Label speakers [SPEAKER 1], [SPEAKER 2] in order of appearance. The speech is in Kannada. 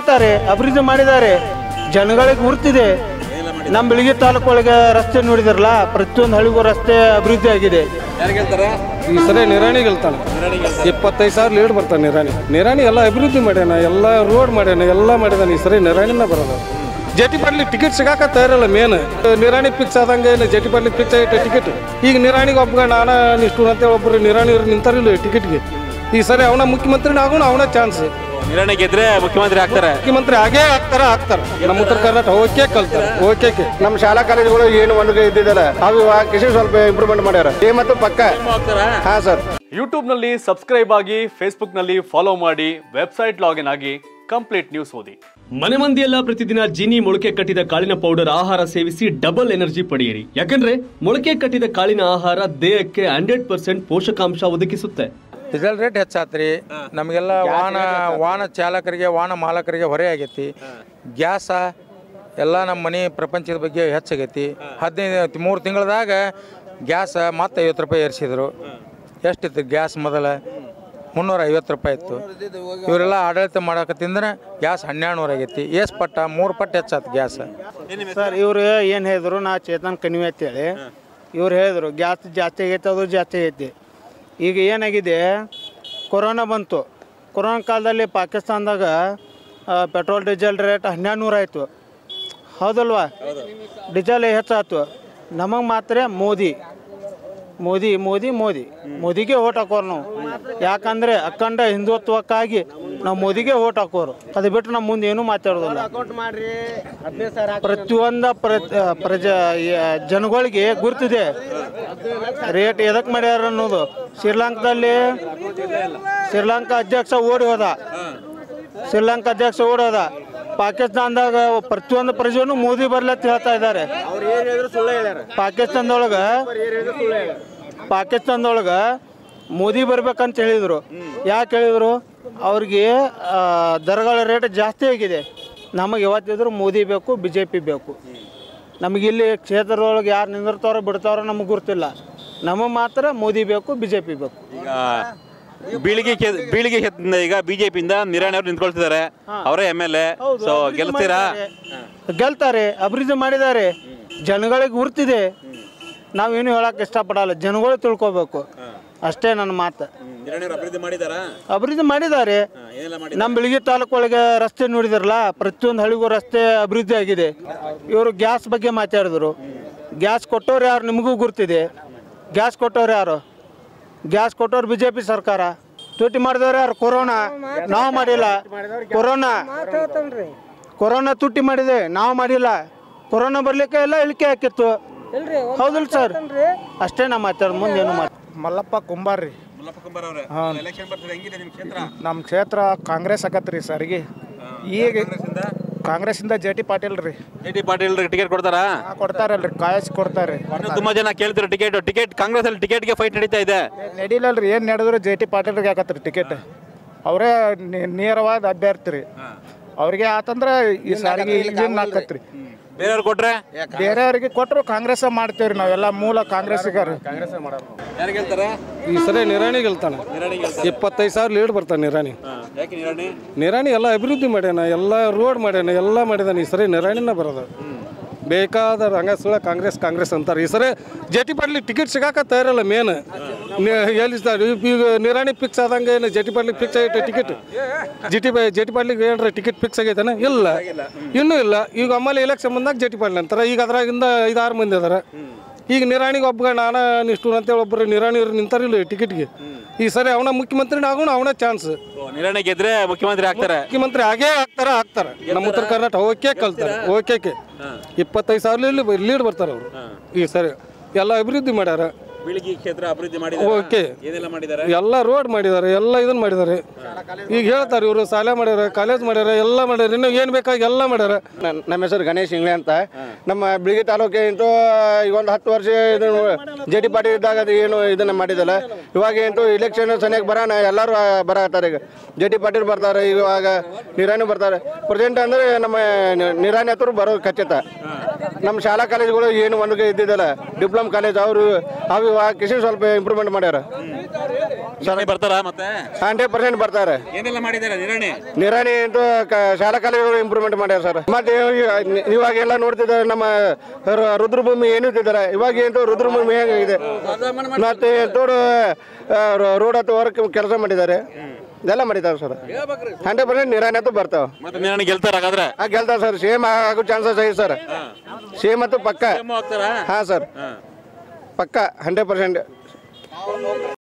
[SPEAKER 1] ಗೆಲ್ತಾರೆ ಅಭಿವೃದ್ಧಿ ಮಾಡಿದ್ದಾರೆ ಜನಗಳಿಗೆ ಗುರ್ತಿದೆ ನಮ್ಮ ಬೆಳಗ್ಗೆ ತಾಲೂಕು ಒಳಗೆ ರಸ್ತೆ ನೋಡಿದ್ರಲ್ಲ ಪ್ರತಿಯೊಂದು ಹಳ್ಳಿಗೂ ರಸ್ತೆ ಅಭಿವೃದ್ಧಿ ಆಗಿದೆ
[SPEAKER 2] ಯಾರು ಗೆಲ್ತಾರೆ
[SPEAKER 3] ಈ ಸರಿ ನಿರಾಣಿ ಗೆಲ್ತಾನೆ ಇಪ್ಪತ್ತೈದು ಸಾವಿರ ಲೀಡ್ ಬರ್ತಾನೆ ನಿರಾಣಿ ನಿರಾಣಿ ಎಲ್ಲ ಅಭಿವೃದ್ಧಿ ಮಾಡ್ಯಾನ ಎಲ್ಲ ರೋಡ್ ಮಾಡ್ಯಾನ ಎಲ್ಲ ಮಾಡಿದಾನೆ ಈ ಸರಿ ನಿರಾಣಿನ ಬರೋದು ಜಟಿ ಪಾಟ್ಲಿ ಟಿಕೆಟ್ ಸಿಗಾಕ ತಯಾರಿಲ್ಲ ಮೇನ್ ನಿರಾಣಿ ಫಿಕ್ಸ್ ಆದಂಗೆ ಏನು ಜಟಿ ಪಾಟ್ಲಿ ಫಿಕ್ಸ್ ಆಗೈತೆ ಟಿಕೆಟ್ ಈಗ ನಿರಾಣಿಗೆ ಒಬ್ಬ ನಾನ ನಿಷ್ಠು ಅಂತೇಳಿ ಒಬ್ಬರು ನಿರಾಣಿ ನಿಂತಾರಿಲ್ಲ ಟಿಕೆಟ್ಗೆ ಈ ಸರಿ ಅವನ ಮುಖ್ಯಮಂತ್ರಿನ ಆಗೋಣ ಅವನ ಚಾನ್ಸ್
[SPEAKER 2] ನಿರ್ಣಯ ಗೆದ್ರೆ ಮುಖ್ಯಮಂತ್ರಿ ಆಗ್ತಾರೆ
[SPEAKER 3] ಮುಖ್ಯಮಂತ್ರಿ ಆಗೇ ಆಗ್ತಾರ ಆಗ್ತಾರ ನಮ್ಮ ಉತ್ತರ ಕರ್ನಾಟಕ ಓಕೆ ಕಲ್ತಾರೆ ಓಕೆ
[SPEAKER 4] ನಮ್ಮ ಶಾಲಾ ಕಾಲೇಜುಗಳು ಏನು ಒಂದು ಇದ್ದಿದ್ದಲ್ಲ ಅವು ಇವಾಗ ಕಿಶನ್ ಸ್ವಲ್ಪ ಇಂಪ್ರೂವ್ಮೆಂಟ್ ಮಾಡ್ಯಾರ ಈ ಮತ್ತು ಪಕ್ಕ ಹಾ ಸರ್
[SPEAKER 5] ಯೂಟ್ಯೂಬ್ನಲ್ಲಿ ಸಬ್ಸ್ಕ್ರೈಬ್ ಆಗಿ ಫೇಸ್ಬುಕ್ನಲ್ಲಿ ಫಾಲೋ ಮಾಡಿ ವೆಬ್ಸೈಟ್ ಲಾಗಿನ್ ಆಗಿ ಕಂಪ್ಲೀಟ್ ನ್ಯೂಸ್ ಓದಿ
[SPEAKER 6] ಮನೆ ಮಂದಿಯೆಲ್ಲ ಪ್ರತಿದಿನ ಜೀನಿ ಮೊಳಕೆ ಕಟ್ಟಿದ ಕಾಳಿನ ಪೌಡರ್ ಆಹಾರ ಸೇವಿಸಿ ಡಬಲ್ ಎನರ್ಜಿ ಪಡೆಯಿರಿ ಯಾಕಂದ್ರೆ ಮೊಳಕೆ ಕಟ್ಟಿದ ಕಾಳಿನ ಆಹಾರ ದೇಹಕ್ಕೆ ಹಂಡ್ರೆಡ್ ಪರ್ಸೆಂಟ್ ಪೋಷಕಾಂಶ ಒದಗಿಸುತ್ತೆ
[SPEAKER 7] ಡೀಸೆಲ್ ರೇಟ್ ಹೆಚ್ಚಾತ್ರಿ ನಮಗೆಲ್ಲ ವಾಹನ ವಾಹನ ಚಾಲಕರಿಗೆ ವಾಹನ ಮಾಲಕರಿಗೆ ಹೊರೆ ಆಗೈತಿ ಗ್ಯಾಸ ಎಲ್ಲ ನಮ್ಮ ಮನೆ ಪ್ರಪಂಚದ ಬಗ್ಗೆ ಹೆಚ್ಚಾಗೈತಿ ಹದಿನೈದು ಮೂರು ತಿಂಗಳದಾಗ ಗ್ಯಾಸ ಮತ್ತೆ ಐವತ್ತು ರೂಪಾಯಿ ಏರಿಸಿದ್ರು ಎಷ್ಟಿತ್ತು ಗ್ಯಾಸ್ ಮೊದಲ ಮುನ್ನೂರ ಐವತ್ತು ರೂಪಾಯಿ ಇತ್ತು ಇವರೆಲ್ಲ ಆಡಳಿತ ಮಾಡಕತ್ತಿಂದ್ರೆ ಗ್ಯಾಸ್ ಹನ್ನೆರಡು ನೂರ ಆಗೈತಿ ಎಷ್ಟು ಪಟ್ಟ ಮೂರು ಪಟ್ಟು ಹೆಚ್ಚಾತು ಗ್ಯಾಸ್
[SPEAKER 1] ಸರ್ ಇವ್ರು ಏನು ಹೇಳಿದ್ರು ನಾ ಚೇತನ್ ಕಣಿವೆ ಅಂತೇಳಿ ಇವ್ರು ಹೇಳಿದ್ರು ಗ್ಯಾಸ್ ಜಾಸ್ತಿ ಆಗೈತೆ ಅದು ಜಾಸ್ತಿ ಆಗೈತಿ ಈಗ ಏನಾಗಿದೆ ಕೊರೋನಾ ಬಂತು ಕೊರೋನಾ ಕಾಲದಲ್ಲಿ ಪಾಕಿಸ್ತಾನದಾಗ ಆ, ಪೆಟ್ರೋಲ್ ಡೀಸೆಲ್ ರೇಟ್ ಹನ್ನೆರಡು ನೂರು ಆಯಿತು ಹೌದಲ್ವಾ ಡೀಸೆಲ್ ಹೆಚ್ಚಾಯ್ತು ನಮಗೆ ಮಾತ್ರ ಮೋದಿ ಮೋದಿ ಮೋದಿ ಮೋದಿ ಮೋದಿಗೆ ಓಟ್ ಹಾಕೋರು ನಾವು ಯಾಕಂದ್ರೆ ಅಖಂಡ ಹಿಂದುತ್ವಕ್ಕಾಗಿ ನಾವು ಮೋದಿಗೆ ಓಟ್ ಹಾಕೋರು ಅದು ಬಿಟ್ಟು ನಮ್ಮ ಮುಂದೆ ಏನೂ ಮಾತಾಡೋದಿಲ್ಲ ಪ್ರತಿಯೊಂದ ಪ್ರತಿ ಪ್ರಜ ಈ ಜನಗಳಿಗೆ ಗುರ್ತಿದೆ ರೇಟ್ ಎದಕ್ಕೆ ಮಾಡ್ಯಾರ ಅನ್ನೋದು ಶ್ರೀಲಂಕಾದಲ್ಲಿ ಶ್ರೀಲಂಕಾ ಅಧ್ಯಕ್ಷ ಓಡಿ ಹೋದ ಶ್ರೀಲಂಕಾ ಅಧ್ಯಕ್ಷ ಓಡಿ ಹೋದ ಪಾಕಿಸ್ತಾನದಾಗ ಪ್ರತಿಯೊಂದು ಪ್ರಜೆನೂ ಮೋದಿ ಬರ್ಲತ್ತ ಹೇಳ್ತಾ ಇದ್ದಾರೆ ಪಾಕಿಸ್ತಾನದೊಳಗ ಪಾಕಿಸ್ತಾನದೊಳಗ ಮೋದಿ ಬರ್ಬೇಕಂತ ಹೇಳಿದ್ರು ಯಾಕೆ ಹೇಳಿದ್ರು ಅವ್ರಿಗೆ ಆ, ದರಗಳ ರೇಟ್ ಜಾಸ್ತಿ ಆಗಿದೆ ನಮಗೆ ಯಾವತ್ತಿದ್ರು ಮೋದಿ ಬೇಕು ಬಿ ಜೆ ಪಿ ಬೇಕು ನಮಗಿಲ್ಲಿ ಕ್ಷೇತ್ರದೊಳಗೆ ಯಾರು ನಿಂದಿರ್ತಾರೋ ಬಿಡ್ತಾರೋ ನಮಗೆ ಗೊತ್ತಿಲ್ಲ ನಮಗೆ ಮಾತ್ರ ಮೋದಿ ಬೇಕು ಬಿ ಜೆ ಪಿ ಬೇಕು
[SPEAKER 2] ಈಗ ಬೀಳಿಗೆ ಕ್ಷೇ- ಬೀಳಿಗೆ ಕ್ಷೇತ್ರದಿಂದ ಈಗ ಬಿಜೆಪಿಯಿಂದ ನಿರಾಣಿ ಅವರು ನಿಂತ್ಕೊಳ್ತಿದ್ದಾರೆ ಅವರೇ ಎಮ್ ಎಲ್ ಎ ಸೊ ಗೆಲ್ತೀರಾ
[SPEAKER 1] ಗೆಲ್ತಾರೆ ಅಭಿವೃದ್ಧಿ ಮಾಡಿದ್ದಾರೆ ಜನಗಳಿಗೆ ಗುರ್ತಿದೆ ನಾವೇನು ಹೇಳಕ್ಕೆ ಇಷ್ಟಪಡಲ್ಲ ಜನಗಳು ತಿಳ್ಕೊಬೇಕು ಅಷ್ಟೇ ನನ್ನ ಮಾತು
[SPEAKER 2] ನಿರಾಣಿ ಅವರು ಅಭಿವೃದ್ಧಿ ಮಾಡಿದಾರಾ
[SPEAKER 1] ಅಭಿವೃದ್ಧಿ ಮಾಡಿದ್ದಾರೆ
[SPEAKER 2] ಏನೆಲ್ಲ ಮಾಡಿ
[SPEAKER 1] ನಮ್ಮ ಬೆಳಗ್ಗೆ ತಾಲೂಕು ಒಳಗೆ ರಸ್ತೆ ನೋಡಿದ್ರಲ್ಲ ಪ್ರತಿಯೊಂದು ಹಳ್ಳಿಗೂ ರಸ್ತೆ ಅಭಿವೃದ್ಧಿ ಆಗಿದೆ ಇವರು ಗ್ಯಾಸ್ ಬಗ್ಗೆ ಮಾತಾಡಿದ್ರು ಗ್ಯಾಸ್ ಕೊಟ್ಟವ್ರು ಯಾರು ನಿಮಗೂ ಗುರ್ತಿದೆ ಗ್ಯಾಸ್ ಕೊಟ್ಟವ್ರು ಯಾರು ಗ್ಯಾಸ್ ಕೊಟ್ಟವ್ರು ಬಿ ಜೆ ಪಿ ಸರ್ಕಾರ ತುಟಿ ಮಾಡಿದವ್ರು ಯಾರು ಕೊರೋನಾ ನಾವು ಮಾಡಿಲ್ಲ ಕೊರೋನಾ ಕೊರೋನಾ ತುಟ್ಟಿ ಮಾಡಿದೆ ನಾವು ಮಾಡಿಲ್ಲ ಕೊರೋನಾ ಬರ್ಲಿಕ್ಕೆ ಎಲ್ಲ ಇಳಿಕೆ ಹಾಕಿತ್ತು ಹೌದಿಲ್ಲ ಸರ್ ಅಷ್ಟೇ ನಾ ಮಾತಾಡೋದು ಮುಂದೆ ಏನು ಮಾತು
[SPEAKER 8] ಮಲ್ಲಪ್ಪ ಕುಂಬಾರ್ ರೀ
[SPEAKER 2] ಮಲ್ಲಪ್ಪ ಕುಂಬಾರ್ ಅವರೇ ಎಲೆಕ್ಷನ್ ಬರ್ತದೆ ಹೆಂಗಿದೆ ನಿಮ್ಮ ಕ್ಷೇತ್ರ
[SPEAKER 8] ನಮ್ಮ ಕ್ಷೇತ್ರ ಕಾಂಗ್ರೆಸ್ ಆಗತ್ರಿ ಸರ್ಗಿ ಈಗ ಕಾಂಗ್ರೆಸ್ಸಿಂದ ಜೆ ಟಿ ಪಾಟೀಲ್ ರೀ
[SPEAKER 2] ಜೆ ಟಿ ಪಾಟೀಲ್ ಟಿಕೆಟ್ ಕೊಡ್ತಾರಾ
[SPEAKER 8] ಕೊಡ್ತಾರಲ್ರಿ ಕಾಯಸ್ ಕೊಡ್ತಾರೆ
[SPEAKER 2] ಇನ್ನು ತುಂಬಾ ಜನ ಕೇಳ್ತಿರೋ ಟಿಕೆಟ್ ಟಿಕೆಟ್ ಕಾಂಗ್ರೆಸ್ ಅಲ್ಲಿ ಟಿಕೆಟ್ಗೆ ಫೈಟ್ ನಡೀತಾ ಇದೆ
[SPEAKER 8] ನಡಿಲಲ್ರಿ ಏನು ನಡೆದ್ರು ಜೆ ಟಿ ಪಾಟೀಲ್ರಿಗೆ ಹಾಕತ್ರಿ ಟಿಕೆಟ್ ಅವರೇ ನೇರವಾದ ಅಭ್ಯರ್ಥಿ ರೀ ಅವ್ರಿಗೆ ಆತಂದ್ರೆ ಈ ಸಾರಿಗೆ ವಿನ್ ಆಕತ್ರಿ
[SPEAKER 2] ಬೇರೆಯವ್ರು ಕೊಟ್ರೆ
[SPEAKER 8] ಬೇರೆಯವ್ರಿಗೆ ಕೊಟ್ಟರು ಕಾಂಗ್ರೆಸ್ ಮಾಡ್ತೇವ್ರಿ ನಾವೆಲ್ಲ ಮೂಲ ಕಾಂಗ್ರೆಸ್ಸಿಗಾರ
[SPEAKER 2] ಯಾರು ಗೆಲ್ತಾರೆ
[SPEAKER 3] ಈ ಸರಿ ನಿರಾಣಿ ಗೆಲ್ತಾನೆ
[SPEAKER 2] ನಿರಾಣಿ
[SPEAKER 3] ಇಪ್ಪತ್ತೈದು ಸಾವಿರ ಲೀಡ್ ಬರ್ತಾನೆ ನಿರಾಣಿ
[SPEAKER 2] ಯಾಕೆ ನಿರಾಣಿ
[SPEAKER 3] ನಿರಾಣಿ ಎಲ್ಲ ಅಭಿವೃದ್ಧಿ ಮಾಡ್ಯಾನ ಎಲ್ಲ ರೋಡ್ ಮಾಡ್ಯಾನ ಎಲ್ಲ ಮಾಡಿದಾನೆ ಈ ಸರಿ ನಿರಾಣಿನ ಬರೋದು ಬೇಕಾದ ರಂಗಸುಳ ಕಾಂಗ್ರೆಸ್ ಕಾಂಗ್ರೆಸ್ ಅಂತಾರೆ ಈ ಸರಿ ಜೆ ಟಿ ಪಾಟ್ಲಿ ಟಿಕೆಟ್ ಸಿಗಾಕ ತಯಾರಿಲ್ಲ ಮೇನ್ ಎಲ್ಲಿ ಸರ್ ಈಗ ನಿರಾಣಿ ಫಿಕ್ಸ್ ಆದಂಗೆ ಏನು ಜೆ ಟಿ ಪಾಟ್ಲಿಗೆ ಫಿಕ್ಸ್ ಆಗೈತೆ ticket G T J T ಪಾಟ್ಲಿಗೆ ಏನ್ರ ಟಿಕೆಟ್ ಫಿಕ್ಸ್ ಆಗೈತಾನೆ ಇಲ್ಲ ಇನ್ನೂ ಇಲ್ಲ ಈಗ ಆಮೇಲೆ ಎಲೆಕ್ಷನ್ ಬಂದಾಗ ಜೆ ಟಿ ಪಾಟ್ಲಿ ಅಂತಾರೆ ಈಗ ಅದ್ರಾಗಿಂದ ಐದಾರು ಮಂದಿ ಅದಾರ ಈಗ ನಿರಾಣಿಗೆ ಒಬ್ಬ ನಾನ ನಿಷ್ಠು ಅಂತೇಳಿ ಒಬ್ಬರು ನಿರಾಣಿಯವ್ರು ನಿಂತಾರಿಲ್ಲ ಟಿಕೆಟ್ಗೆ ಈ ಸರಿ ಅವನ ಮುಖ್ಯಮಂತ್ರಿನ ಆಗೋಣ ಅವನ ಚಾನ್ಸ್
[SPEAKER 2] ನಿರಾಣಿ ಗೆದ್ರೆ ಮುಖ್ಯಮಂತ್ರಿ ಆಗ್ತಾರೆ
[SPEAKER 3] ಮುಖ್ಯಮಂತ್ರಿ ಆಗೇ ಆಗ್ತಾರ ಆಗ್ತಾರ ನಮ್ಮ ಉತ್ತರ ಕರ್ನಾಟಕ ಓಕೆ ಕಲ್ತಾರೆ ಓಕೆ ಇಪ್ಪತ್ತೈದು ಸಾವಿರ ಲೀಡ್ ಬರ್ತಾರೆ ಅವರು ಈ ಸರಿ ಎಲ್ಲ ಅಭಿವೃದ್ಧಿ ಮಾಡ್ಯಾರ
[SPEAKER 2] ಬೀಳಿಗೆ ಕ್ಷೇತ್ರ ಅಭಿವೃದ್ಧಿ ಮಾಡಿ
[SPEAKER 3] ಓಕೆ
[SPEAKER 2] ಏನೆಲ್ಲ ಮಾಡಿದ್ದಾರೆ
[SPEAKER 3] ಎಲ್ಲ ರೋಡ್ ಮಾಡಿದ್ದಾರೆ ಎಲ್ಲ ಇದನ್ನ ಮಾಡಿದ್ದಾರೆ ಈಗ ಹೇಳ್ತಾರೆ ಇವರು ಶಾಲೆ ಮಾಡ್ಯಾರ ಕಾಲೇಜ್ ಮಾಡ್ಯಾರ ಎಲ್ಲ ಮಾಡ್ಯಾರ ಇನ್ನು ಏನು ಬೇಕಾಗಿ ಎಲ್ಲ ಮಾಡ್ಯಾರ
[SPEAKER 4] ನನ್ನ ನಮ್ಮ ಹೆಸರು ಗಣೇಶ್ ಇಂಗ್ಲೆ ಅಂತ ನಮ್ಮ ಬಿಳಿಗಿ ತಾಲೂಕಿಂಟು ಈಗ ಒಂದು ಹತ್ತು ವರ್ಷ ಇದು ಜೆ ಡಿ ಪಾರ್ಟಿ ಇದ್ದಾಗ ಅದು ಏನು ಇದನ್ನ ಮಾಡಿದಲ್ಲ ಇವಾಗ ಏನು ಇಲೆಕ್ಷನ್ ಸನಿಯಾಗಿ ಬರೋಣ ಎಲ್ಲರೂ ಬರತ್ತಾರೆ ಈಗ ಜೆ ಡಿ ಪಾಟೀಲ್ ಬರ್ತಾರೆ ಇವಾಗ ನಿರಾಣಿ ಬರ್ತಾರೆ ಪ್ರೆಸೆಂಟ್ ಅಂದ್ರೆ ನಮ್ಮ ನಿ- ನಿರಾಣಿ ಹತ್ರ ಬರೋ ಖಚಿತ ನಮ್ಮ ಶಾಲಾ ಕಾಲೇಜುಗಳು ಏನು ಒಂದು ಇದ್ದಿದ್ದಲ್ಲ ಡಿಪ್ಲೊಮ್ ಕಾಲೇಜ್ ಅವರು ಅವು ಇವಾಗ ಕಿಶನ್ ಸ್ವಲ್ಪ ಇಂಪ್ರೂವ್ಮೆಂಟ್ ಮಾಡ್ಯಾರ
[SPEAKER 2] ನಿರಾಣಿ ಬರ್ತಾರಾ ಮತ್ತೆ
[SPEAKER 4] ಹಂಡ್ರೆಡ್ ಪರ್ಸೆಂಟ್ ಬರ್ತಾರೆ
[SPEAKER 2] ಏನೆಲ್ಲ ಮಾಡಿದ್ದಾರೆ ನಿರಾಣಿ
[SPEAKER 4] ನಿರಾಣಿ ಅಂತೂ ಕ- ಶಾಲಾ ಕಾಲೇಜುಗಳು ಇಂಪ್ರೂವ್ಮೆಂಟ್ ಮಾಡ್ಯಾರ ಸರ್ ಮತ್ತೆ ಇವ- ಇವಾಗೆಲ್ಲ ನೋಡ್ತಿದ್ದಾರೆ ನಮ್ಮ ರು- ರುದ್ರಭೂಮಿ ಏನು ಇಟ್ಟಿದ್ದಾರೆ ಇವಾಗ ಏನು ರುದ್ರಭೂಮಿ ಹೇಗಿದೆ ಮತ್ತೆ ತೋಡು ರೋಡ್ ಹತ್ತು ವರ್ಕ್ ಕೆಲಸ ಮಾಡಿದ್ದಾರೆ ಇದೆಲ್ಲ ಮಾಡಿದ್ದಾರೆ ಸರ್ ಹಂಡ್ರೆಡ್ ಪರ್ಸೆಂಟ್ ನಿರಾಣಿ ಅಂತೂ ಬರ್ತಾವೆ
[SPEAKER 2] ಮತ್ತೆ ನಿರಾಣಿ ಗೆಲ್ತಾರ ಹಾಗಾದ್ರೆ
[SPEAKER 4] ಆ ಗೆಲ್ತಾವೆ ಸರ್ ಸೇಮ್ ಆಗೋ ಚಾನ್ಸಸ್ ಐತೆ ಸರ್ ಸೇಮ್ ಅಂತೂ ಪಕ್ಕ
[SPEAKER 2] ಹೋಗ್ತಾರಾ
[SPEAKER 4] ಹಾಂ ಸರ್ ಪಕ್ಕ ಹಂಡ್ರೆಡ್ ಪರ್ಸೆಂಟ್